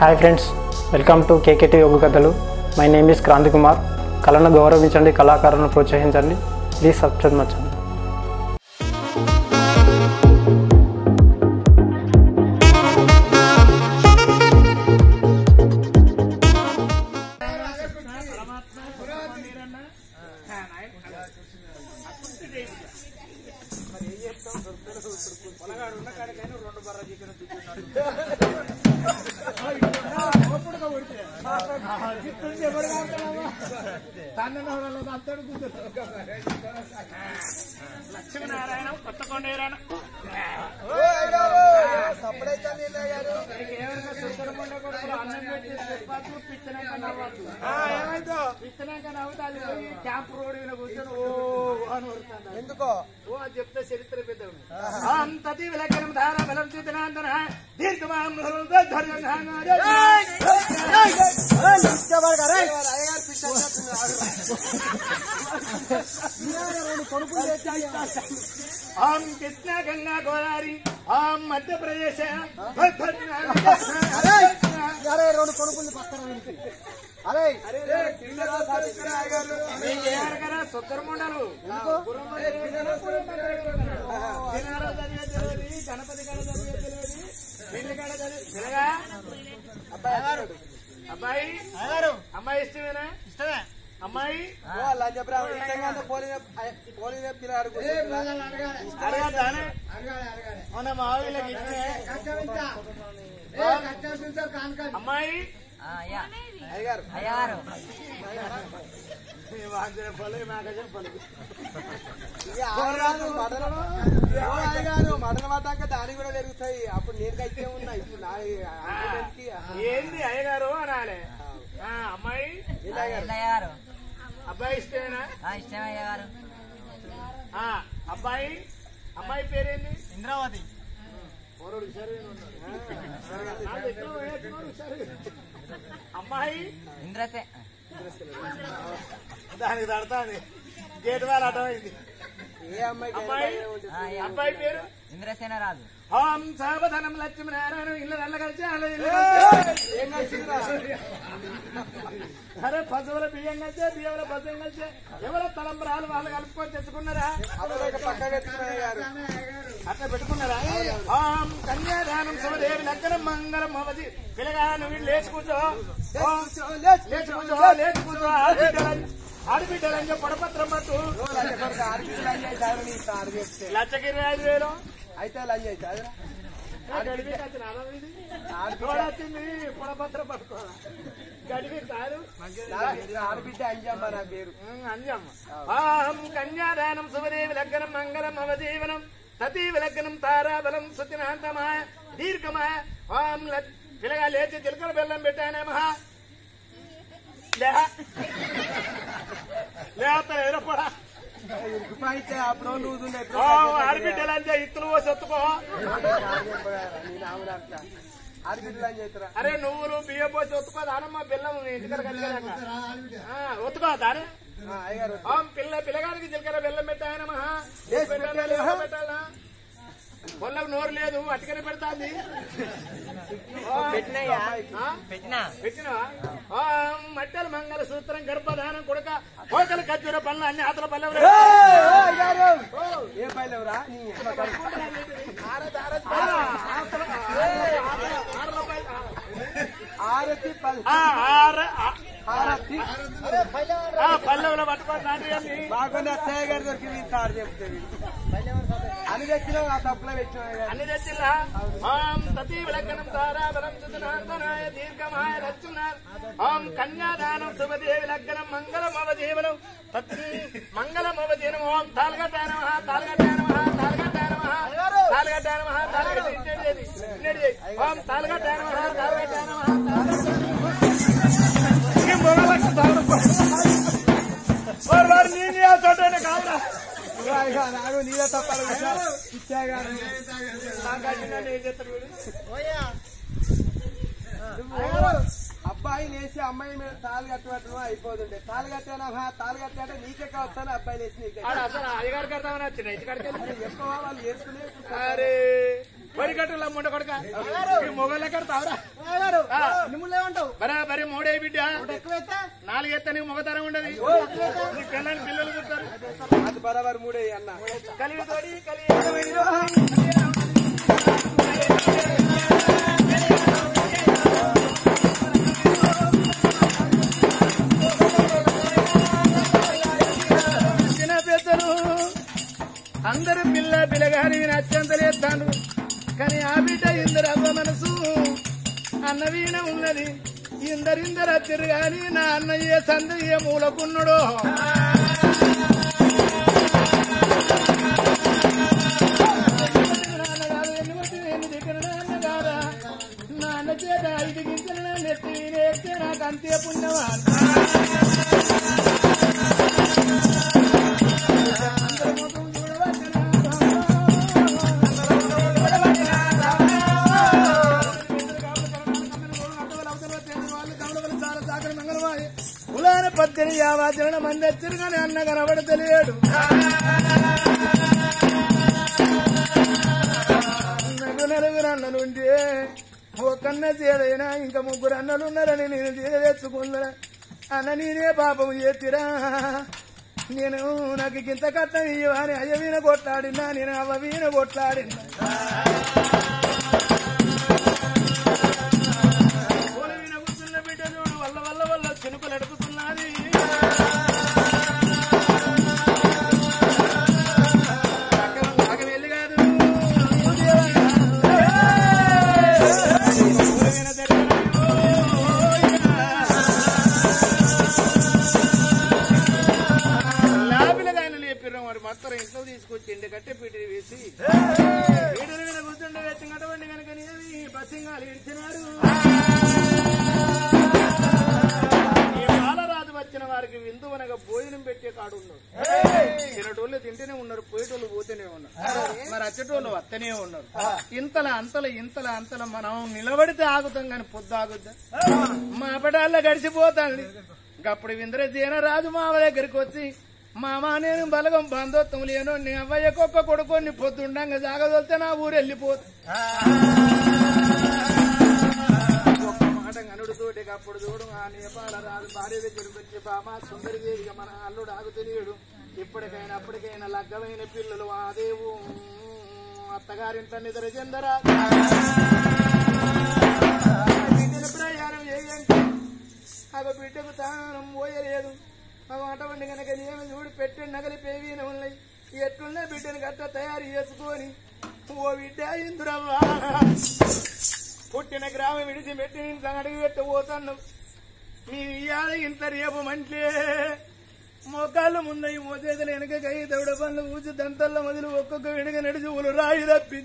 Hi friends welcome to KKT yoga కథలు my name is Kranthi Kumar కళను గౌరవించండి కళాకారులను ప్రోత్సహించండి ప్లీజ్ సబ్స్క్రైబ్ మచ్చండి లక్ష్మీనారాయణ కొత్తకొండేరాయణ అన్నం పెట్టి చెప్పచ్చు పిచ్చినాక నవ్వచ్చు పిచ్చినాక నవ్వుతా అది పోయి క్యాంప్ రోడ్ మీద కూర్చొని ఓ అని వరుతుంది ఎందుకో ఓ అని చెప్తే చరిత్ర పెద్ద అంతటి విలకరం ధార బలం చూతనాంతన దీర్ఘమాం ఆం కృష్ణ గంగా గోదావరి ఆం మధ్యప్రదేశ్ అరే రెండు కొనుక్కులు పక్కన వీరికి అరే సుద్దరముండలు గణపతి గడ చదివే తెలియదు పెళ్లి గడ చదివే పిల్లగా అబ్బాయి అమ్మాయి ఇష్టమేనా ఇష్టమే అమ్మాయి లంచ బ్రాహ్మణ ఇష్టంగా పోలిన పోలిన పిల్లగాడు అడగద్దానే మొన్న మా ఊళ్ళకి ఇష్టమే అమ్మాయి అయ్యగారు చెప్పాలి మాకు చెప్పాలి అయ్యగారు మటన్ పడ్డాక దానికి కూడా పెరుగుతాయి అప్పుడు నేను కట్టే ఉన్నా ఇప్పుడు నా argument కి ఏంది అయ్యగారు అనాలి ఆ, అమ్మాయి అయ్యారు అబ్బాయి ఇష్టమేనా ఇష్టమయ్య గారు ఆ, అబ్బాయి అమ్మాయి పేరేంది ఇంద్రావతి పోరడు సరైన ఉన్నాడు. ఆ, నాకు ఎక్కడో వేస్తున్నాడు, సరే. అమ్మాయి ఇంద్రసే దానికి తడతాది గేట్ వేల అర్థమైంది ఏ అమ్మాయికి అమ్మాయి అబ్బాయి పేరు ఇంద్రసేన రాజు ఓం సావధానం లక్ష్మీనారాయణ ఇల్లు నల్లగలిచి అలా ఇల్లు ఏం కలిసిందిరా? అరే పశువుల బియ్యం కలిసే బియ్యంలో పశువులు కలిసే ఎవరో తలంబరాలు వాళ్ళు కలుపుకొని తెచ్చుకున్నారా అప్పుడు పక్క పెట్టుకున్నా అయ్యగారు అట్లా పెట్టుకున్నారా ఓం కన్యాదానం శుభదేవి లగ్గనం మంగళం అవధి పిల్లగా నువ్వు వీళ్ళు లేచి కూర్చో ఓం లేచి కూర్చో లేచి కూర్చో ఆడబిడ్డలని ఆడబిడ్డలని చెప్పి పడపత్రం పట్టు ఆర్బిట్ లంచ్ అయితే అదే నీ సార్ చెప్తే లచ్చకి ఇరవై ఐదు వేలు అయితే లంచ్ అయితే అదే గడిపి వచ్చిన ఆదాం ఇది వచ్చింది పొడపత్రం పట్టుకోవాలా గడిపి సారు ఆడబిడ్డ అంజమ్మ నా పేరు అంజమ్మ ఆహం కన్యాదానం శుభదేవి లగ్నం మంగళం అవజీవనం సతీవి లగ్నం తారాబలం సుతినాంతమాయ దీర్ఘమాయ ఓం ల- పిల్లగా లేచి చిలకల బెల్లం పెట్టానే మహా లేహ లేత ఎరపడా ఇరుకుపాయితే అప్పుడు లూజ్ ఉండే ఓ ఆడబిడ్డలంటే ఇత్తులు పోసి ఒత్తుకో ఆడబిడ్డ లంచ్ చేస్తారా అరే నువ్వులు బియ్యం పోసి ఒత్తుకో దానమ్మ బెల్లం ఇంటికర కలిగాక ఒత్తుకో దాని అయ్యగారు ఓం పిల్ల పిల్లగానికి జీలకర్ర బెల్లం పెట్టాయన మహా Yes, పెట్టాలా పెట్టాలి. లేదా పెట్టాలా పొల్లకు నోరు లేదు అటుకనే పెడతాంది పెట్టినయ్యా ఆ? పెట్టినా పెట్టినవా ఓం మట్టెల మంగళ సూత్రం గర్భధానం కొడుక కోకల ఖర్జూర పనులు అన్ని ఆతల పల్లె ఏ పైలేవురా నీ ఆరతి పల్ ఆరతి పల్లెవులో పట్టుకొని నాటి అని బాగుంది అత్తయ్య గారు దొరికింది తాడు చెప్తుంది అని తెచ్చినావు ఆ తప్పులో పెట్టినావు అన్ని తెచ్చిల్లా ఓం సతీ విలగ్నం తారాబలం సుతనాంతనాయ దీర్ఘమాయ రచ్చున్నారు ఓం కన్యాదానం శుభదేవి లగ్నం మంగళం అవజీవనం తత్తి మంగళం అవజీవనం ఓం తాల్గట్టాయ నమః తాల్గట్టాయ నమః తాల్గట్టాయ నమః తాల్గట్టాయ నమః తాల్గట్టాయ ఇన్నడి చేయి, ఇన్నడి చేయి. ఓం తాల్గట్టాయ నమః తాల్గట్టాయ నమః తాల్గట్టాయ ఈ మొగలకు తాళం ఓ వారు నీని ఆ చోటనే కావురా నాకు నీళ్ళ తప్పాలి ఇచ్చా గారు నాకు అడిగినా ఏం చేస్తారు వీడు? అబ్బాయి లేచి అమ్మాయి మీద తాళి కట్టబట్టడం అయిపోతుండే తాళి కట్టానా హా, తాళి కట్టాటే నీకే వస్తాను అబ్బాయి లేచి నీకే ఆడ అసలు అయ్యగారు కడతామని వచ్చిన ఇంటికాడికి వెళ్ళి ఎక్కువ వాళ్ళు చేసుకునే అరే వరి కట్టులు అమ్ముండ కొడుక మొగళ్ళ కడతావురా ఆ. బరాబరి మూడే బిడ్డ నాలుగెత్త నీకు మొగతరం ఉండదు నీ పిల్లలు పిల్లలు పుట్టారు అది బరాబర్ మూడే అన్న కలిగి తోడి కలిగి చిన్న పెద్దలు అందరూ పిల్ల పిల్లగాని అత్యంతలేస్తాను కానీ ఆ బిడ్డ ఇందరు అవ్వ మనసు అన్న వీణ ఉన్నది ఇందరిందరు వచ్చారు గాని నా అన్నయ్య సందు ఏ మూలకున్నాడో నాన్నగారు ఎన్ని కొట్టి ఎన్ని తిట్టిన నాన్న కాదా నాన్న చేత ఐదు గింజలు నా నెత్తి నేస్తే నాకు అంతే పుణ్యమా కులాన పద్దెని యావాచరణ మంది వచ్చారు కానీ అన్న కనబడతలేడు నన్ను నలుగురు అన్నలుంటే ఒక్కన్న చేదైనా ఇంకా ముగ్గురు అన్నలు ఉన్నారని నేను తెచ్చుకున్నా అన్న నేనే పాపం చేతిరా నేను నాకు ఇంత కట్టం ఇవ్వని అయ్య వీణ కొట్లాడినా నేను అవ్వ వీణ కొట్లాడినా కోడి వీణ కూర్చున్న బిడ్డ చూడు వల్ల వల్ల వల్ల చినుకులు అడుగుతున్నది నాకు వెళ్ళి కాదు లాబిలగాయలు లేపిర్రం వాడు మొత్తం ఇంట్లో తీసుకొచ్చి ఎండ కట్టె పీటి వేసి వీడుల మీద కూర్చుండే వెచ్చగటువంటి కనుక నేవి బస్సింగాలు ఇడిచినాడు ఈ బాలరాజు వచ్చిన వారికి విందు అనగా భోజనం పెట్టే కాడు ఉన్నాడు తినటోళ్ళు తింటూనే ఉన్నారు పోయేటోళ్ళు పోతూనే ఉన్నారు మరి వచ్చేటోళ్ళు వస్తూనే ఉన్నారు ఇంతల అంతల ఇంతల అంతల మనం నిలబడితే ఆగుతాం కానీ పొద్దు ఆగుద్దా మా పడాల్లో గడిచిపోతాండి అప్పుడు వింద్రసేన రాజు మావ దగ్గరికి వచ్చి మామ నేను బలగం బంధోత్వం లేను నీ అవ్వయ్య కుక్క కొడుకొని పొద్దుండంగా జాగదొలితే నా ఊరు వెళ్ళిపోతా ఒక్క మాట గనుడుతోటి అప్పుడు చూడు ఆ నేపాల రాజు భార్య దగ్గరికి వచ్చి బామా సుందరిదేవిగా మన అల్లుడు ఆగుతున్నాడు ఇప్పటికైనా అప్పటికైనా లగ్గమైన పిల్లలు ఆ దేవు అత్తగారింట నిద్ర చెందరా బిడ్డల ప్రయాణం చేయండి అగ బిడ్డకు తానం పోయలేదు అవి అటువంటి కనుక నేను చూడు పెట్టిన నగలి పేవీన ఉన్నాయి ఎట్లున్న బిడ్డను గట్ట తయారు చేసుకొని ఓ బిడ్డ ఇందురవ్వా పుట్టిన గ్రామం విడిచి పెట్టి ఇంట్లో అడిగి పెట్టి పోతాను మీ ఇయ్యాల ఇంత రేపు మంటే మోకాళ్ళు ముందయి మోచేతులు వెనక కై దౌడ పనులు ఊచి దంతల్లో మొదలు ఒక్కొక్క వెనుక నడిచి ఊరు రాయి తప్పి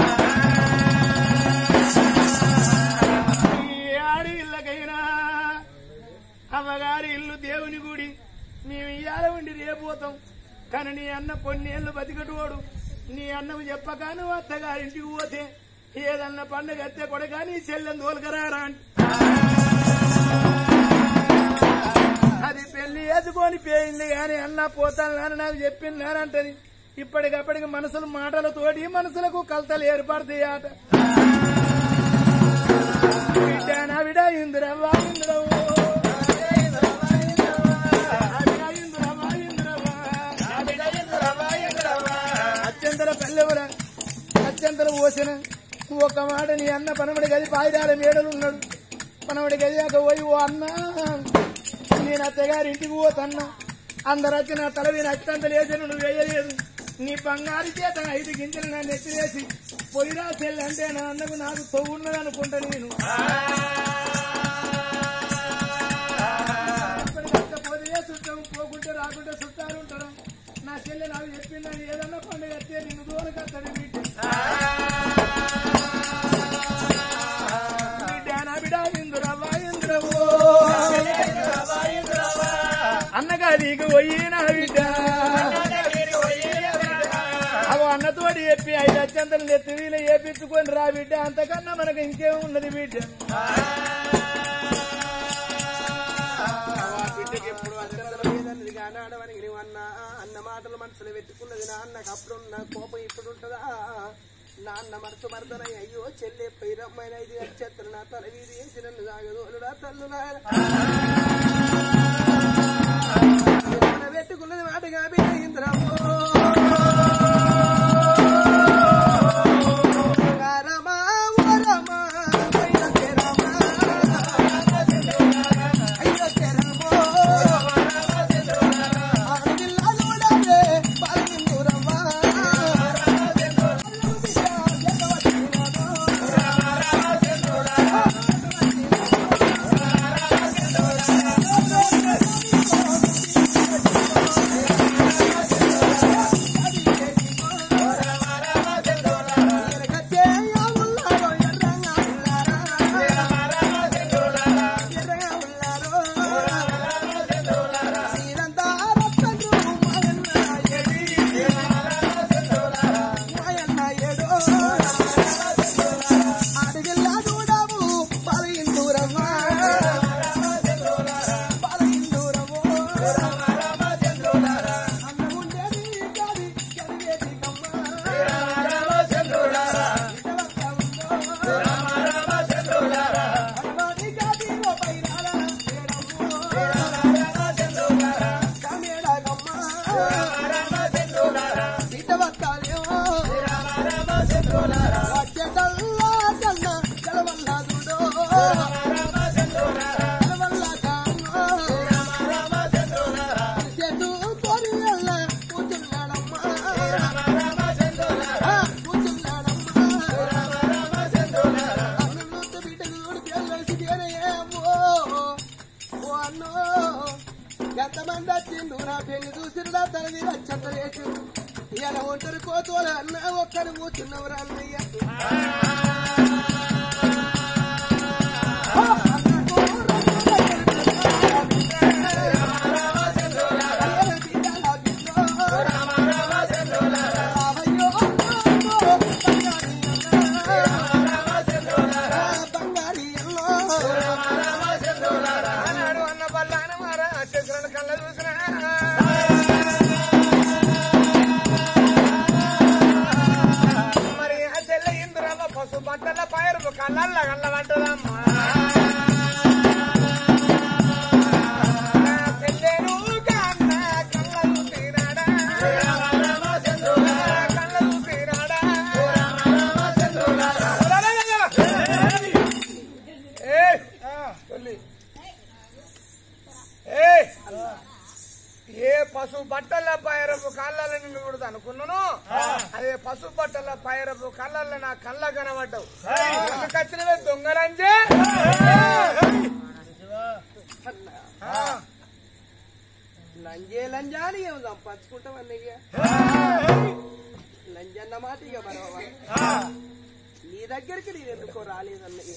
ఈ ఆడి ఇళ్ళకైనా అమ్మగారి ఇల్లు దేవుని గుడి మేము ఇయ్యాల ఉండి రేపోతాం కానీ నీ అన్న కొన్నేళ్ళు బతికటోడు నీ అన్నకు చెప్పక నువ్వు అత్తగారింటికి పోతే ఏదన్నా పండుగ ఎత్తే కొడగా నీ చెల్లెని తోలుకరారా అంటే అది పెళ్లి వేసుకొని పోయింది కానీ అన్న పోతాను అని నాకు చెప్పింది నానంటది ఇప్పటికప్పటికి మనసులు మాటలతోటి మనసులకు కలతలు ఏర్పడతాయి ఆట బిడ్డ నా బిడ్డ ఇందురవ్వా ఇందురవ్వ అత్యంతర పల్లెవురా అత్యంతర ఓసిన ఒక మాట నీ అన్న పనమడి గది పాయిదాల మేడలు ఉన్నాడు పనమడి గది అక పోయి ఓ అన్న నేను అత్తగారి ఇంటికి పోతన్నా అందరు వచ్చి నా తల మీద అత్యంత లేచి నువ్వు వేయలేదు నీ బంగారు చేత ఐదు గింజలు నా నెత్తిలేసి పొయ్యిరా చెల్లి అంటే నా అన్నకు నాకు తొవ్వున్నది అనుకుంటా నేను పోతే చుట్టం పోకుంటే రాకుంటే చుట్టాలు ఉంటారా నా చెల్లె నాకు చెప్పిందని ఏదన్నా పండుగ వస్తే నిన్ను దూరం కట్టడి బిడ్డ బిడ్డ నా బిడ్డ ఇందురవ్వ ఇందురవ్వో అన్నగా నీకు పోయి నా బిడ్డ అగో అన్నతోటి చెప్పి ఐదు అత్యంతలు ఎత్తి వీలు ఏపించుకొని రా బిడ్డ అంతకన్నా మనకు ఇంకేం ఉన్నది బిడ్డ ఆ బిడ్డకి ఎప్పుడు లేదన్నది కానీ ఆడవానికి నువ్వు అన్న అన్న మాటలు మనసులో పెట్టుకున్నది నా అన్నకు అప్పుడున్న కోపం ఇప్పుడు ఉంటుందా నాన్న మనసు మరదనై అయ్యో చెల్లె పైరమ్మైన ఇది నక్షత్రం నా తల వీధి వేసి నన్ను సాగదోలుడా తల్లు నాయన మన పెట్టుకున్నది మాటగా బిడ్డ ఇంద్రమో రమా ఓ రమా అయ్యో రమా అయ్యో రమో ఆడిల్లాలోడే పాల్గొందురమ్మా ఎంతమంది వచ్చిండు నా పెళ్లి చూసిరుడా తనది వచ్చేసి ఇలా ఒంటరి కోతోలు అన్న ఒక్కరు కూర్చున్నవరా అన్నయ్య ఆనాడు అన్న బల్లాన మారా చక్రాల కళ్ళ చూసిన మరి ఆ చెల్ల ఇంద్రమ్మ పసు బట్టల పైరు కళ్ళల్ల కళ్ళమంటదమ్మా చెల్లెను కన్న కళ్ళలు తీరాడా కళ్ళలు తీరాడా ఏయ్ తొల్లి. ఏయ్! ఏ పశు బట్టల పైరపు కళ్ళని నిన్ను కూడా అనుకున్నాను అదే పశు బట్టల పైరపు కళ్ళల్లో నా కళ్ళ కనబడ్డావు వచ్చినవే దొంగలంజే లంజే లంజాని ఏం సంపాదించుకుంటాం అన్నయ్య లంజన్న మాట ఇక మరవ నీ దగ్గరికి నేను ఎందుకో రాలేదన్నయ్య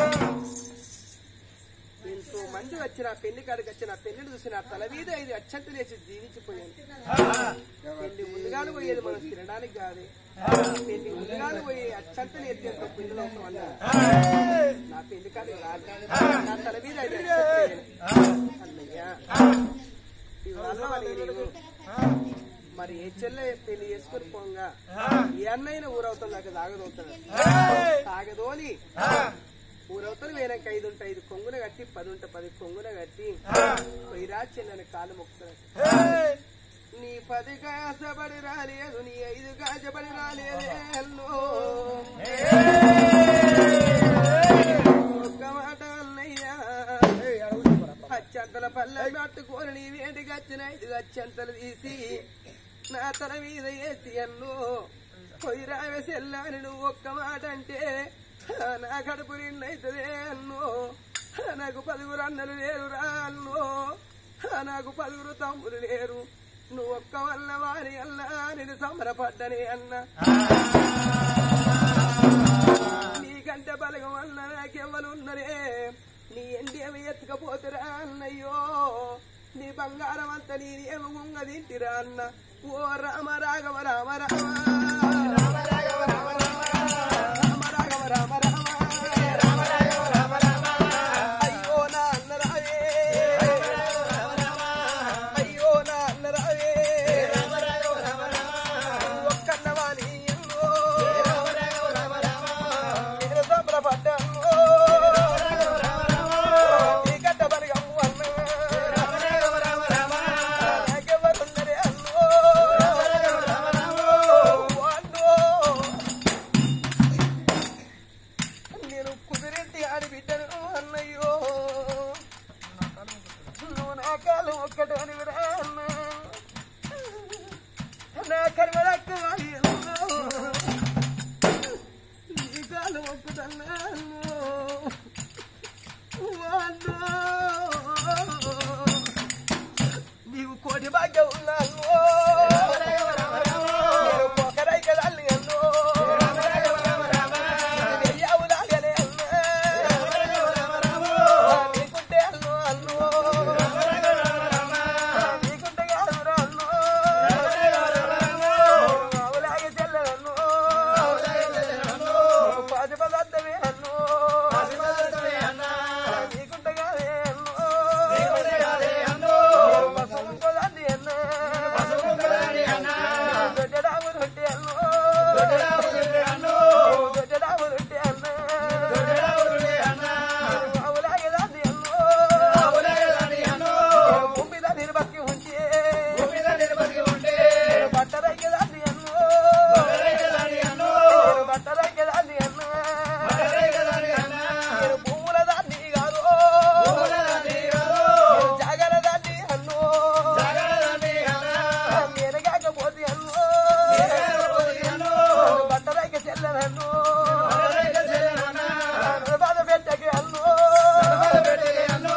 ఎంతో మంది వచ్చిన పెళ్లి కాడికి వచ్చిన పెళ్లిని చూసిన తల మీద ఐదు అచ్చంతలు వేసి జీవించిపోయాను పెళ్లి ముందుగానే పోయేది మనం తినడానికి కాదే పెళ్లి ముందుగానే పోయి అచ్చంతలు ఎత్తేంత పిల్లలు అవసరం అన్నారు నా పెళ్లి కాడికి రాలేదు నా తల మీద ఐదు అచ్చంతలు వేయాలి. అన్నయ్య ఇవాళ మరి నీవు మరి ఏ చెల్లె పెళ్లి చేసుకొని పోంగా ఏ అన్నైనా ఊరవుతాం నాకు తాగదవుతాడు తాగదోని ఊరవుతాను వేరేక ఐదు ఉంటే ఐదు కొంగున కట్టి పది ఉంటే పది కొంగున కట్టి పోయిరా చెల్లెని కాలు మొక్కుతాడు నీ పది కాసబడి రాలేదు నీ ఐదు కాసబడి రాలేదే అల్లో. ఒక్క మాట అన్నయ్యా అచ్చంతల పల్లె పట్టుకొని నీ వేడికి వచ్చిన ఐదు అచ్చంతలు తీసి నా తల మీద వేసి అన్ను కొయ్యరావే సెల్లాని నువ్వు ఒక్క మాట అంటే నా కడుపు నిండైతదే అన్ను నాకు పదుగురు అన్నలు లేరురా అన్ను నాకు పదుగురు తమ్ములు లేరు నువ్వు ఒక్క వల్ల వారి అల్లా నేను సంబరపడ్డనే అన్న నీకంటే బలగం వల్ల నాకెవ్వనున్నరే నీ ఎండేమి ఎత్తుకపోతురా అన్నయ్యో నీ బంగారం అంతా నీదేమి ముంగ తింటిరా అన్న ఓ రామ రాఘవ రామ రామ రామ రాఘవ రామ రామ రామ అయ్యో నా అన్న రావే అయ్యో నా అన్న రావే ఒక్కన్న వాణి ఎన్నో అన్నయ్యో నువ్వు నా కాలం ఒక్కటని అన్న నా కర్మలక్క నీ కాలం ఒక్కటన్నా నీవు కోటి భాగ్యం ఉన్నాను నేను పొకరై కదాలి అన్నో వెయ్యావు లాగలే అన్నా నీకుంటే అన్నో అన్నో నీకుంటే కాదురా అన్నో అవులాగే చెల్లెనన్నో పది పదార్థమే అన్నో నీకుంటే కాదే అన్నో పసము కొదాన్ని అన్నా దొడ్డడాము రొట్టె అన్నో దొడ్డడాము రొట్టె అన్నా అవులాగే దాన్ని అన్నో భూమి మీద నిలబట్టి ఉంటే బట్టరైకే దాన్ని అన్నో బట్టరైకే దాన్ని అన్నా నేను భూముల దాన్ని కాదు జాగర దాన్ని అన్నో నేను కాకపోతే అన్నో బట్టరైకే చెల్లెనన్ను బాధ పెట్టకే అన్నో అన్నో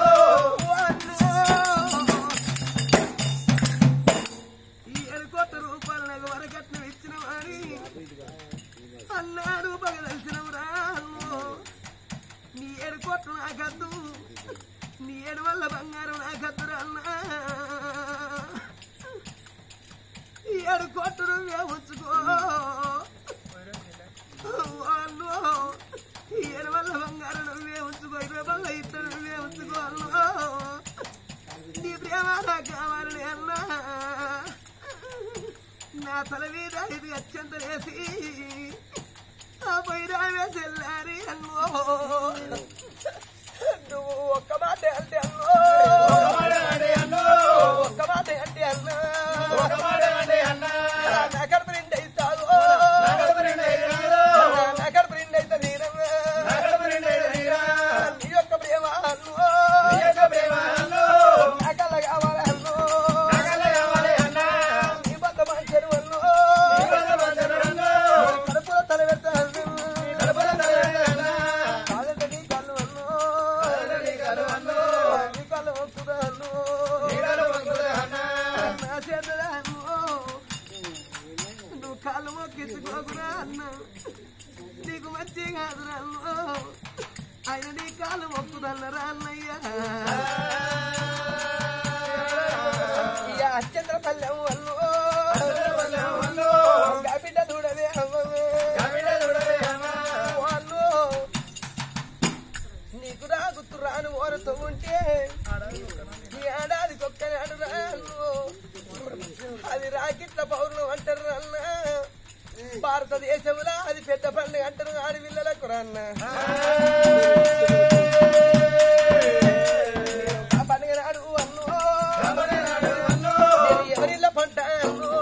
ఈ ఏడు కోట్ల రూపాయలు నాకు వరకట్నం ఇచ్చిన వారి అన్నా రూపాయలు తెలిసినవురా నీ ఏడు కోట్లు నాకద్దు నీ ఏడు వల్ల బంగారం నాకద్దురా అన్నా ఈ ఏడు కోట్లు నువ్వే ఉంచుకో వాళ్ళు ఈ ఏడు వల్ల బంగారం నువ్వే ఉంచుకో ఇరవై వల్ల ఇద్దరు నువ్వే ఉంచుకో అన్నో నీ ప్రేమ నాకు కావాలని అన్నా నా తల మీద ఇది అత్యంత వేసి ఆ పైరావే చెల్లారి అన్నో నువ్వు ఒక్క మాట అంటే అన్నో ఒక్క మాట అంటే అన్నా నా కడుపు నిండి అవుతావు నా కడుపు నిండి అయితే నీరన్నా నీ యొక్క ప్రేమ అన్నో నా కళ్ళ కావాలి అన్నో నీ బద్ద మంచరు అన్నో కడుపులో తల పెడతాను కాదంటే నీ కళ్ళు అన్నో నీ కళ్ళు మొక్కుతాను నా చేతులు అన్నో నువ్వు కాళ్ళు మొక్కించుకోకురా అన్న నీకు మంచి కాదురా అన్నో ఆయన నీ కాళ్ళు మొక్కుదన్నరా అన్నయ్య ఇక అత్యంత పల్లెం అన్నో ఇంకా బిడ్డ చూడవే అవ్వవే వాళ్ళు నీకు రా గుర్తు రాను ఓరుతూ ఉంటే నీ ఏడాది ఒక్కనాడు రాను అది రాకిట్ల పౌర్ణం అంటారు అన్న భారతదేశంలో అది పెద్ద పండుగ అంటారు ఆడపిల్లలకు రన్న ఆ పండుగ నాడు అన్నో నేను ఎవరిల్ల పంట అన్నో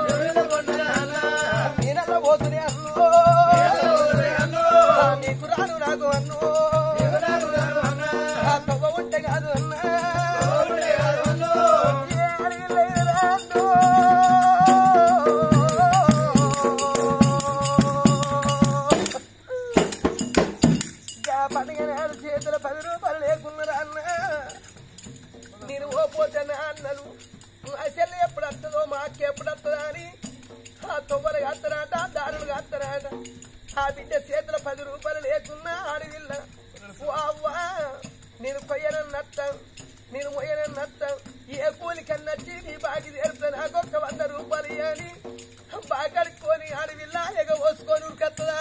నేనల్ల పోతునే అన్నో నీకు రాను నాకు అన్నో ఆ తవ్వ ఉంటే కాదు అన్నా ఏ అడవిలో రాన్నో. గా పండుగ నాడు చేతుల పది రూపాయలు లేకున్నారా అన్న నేను ఓ పోతే నా అన్నలు ఆ చెల్లి ఎప్పుడు వస్తుందో మా అక్క ఎప్పుడు వస్తుందా అని ఆ తొవ్వలు కత్తరాట దారులు కత్తరాట ఆ బిడ్డ చేతుల పది రూపాయలు లేకున్నా ఆడవిల్ల ఓ అవ్వా నేను కొయ్యనన్నత్తం నేను మొయ్యనన్నత్తం ఏ కూలి కన్నచ్చి నీ బాకి తీరుతా నాకు ఒక్క వంద రూపాయలు ఇవ్వని బాగా కడుక్కొని ఆడవిల్ల ఎగ పోసుకొని ఉరికత్తదా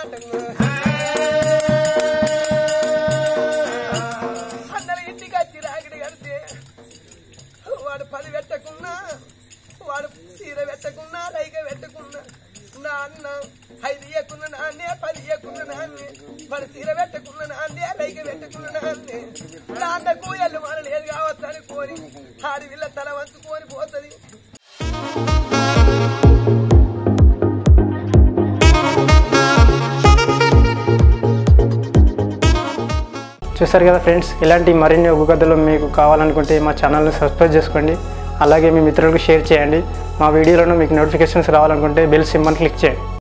అందరు ఇంటికి వచ్చి రాగిడి కడితే వాడు పది పెట్టకున్నా వాడు చీర పెట్టకున్నా లైక పెట్టకున్నా నా అన్న ఐదు ఇయ్యకున్న నాన్నే పది ఇయ్యకున్న నాన్నే వాడు చీర పెట్టకున్న నాన్నే లైక పెట్టుకున్న నాన్నే నాన్నకు ఎల్లు మన లేదు కావచ్చు అని కోరి ఆడి వీళ్ళ తల వంచుకొని పోతుంది చూస్తారు కదా ఫ్రెండ్స్ ఇలాంటి మరిన్ని ఒగ్గు కథలు మీకు కావాలనుకుంటే మా ఛానల్ని సబ్స్క్రైబ్ చేసుకోండి అలాగే మీ మిత్రులకు షేర్ చేయండి మా వీడియోలను మీకు నోటిఫికేషన్స్ రావాలనుకుంటే బెల్ సింబల్ క్లిక్ చేయండి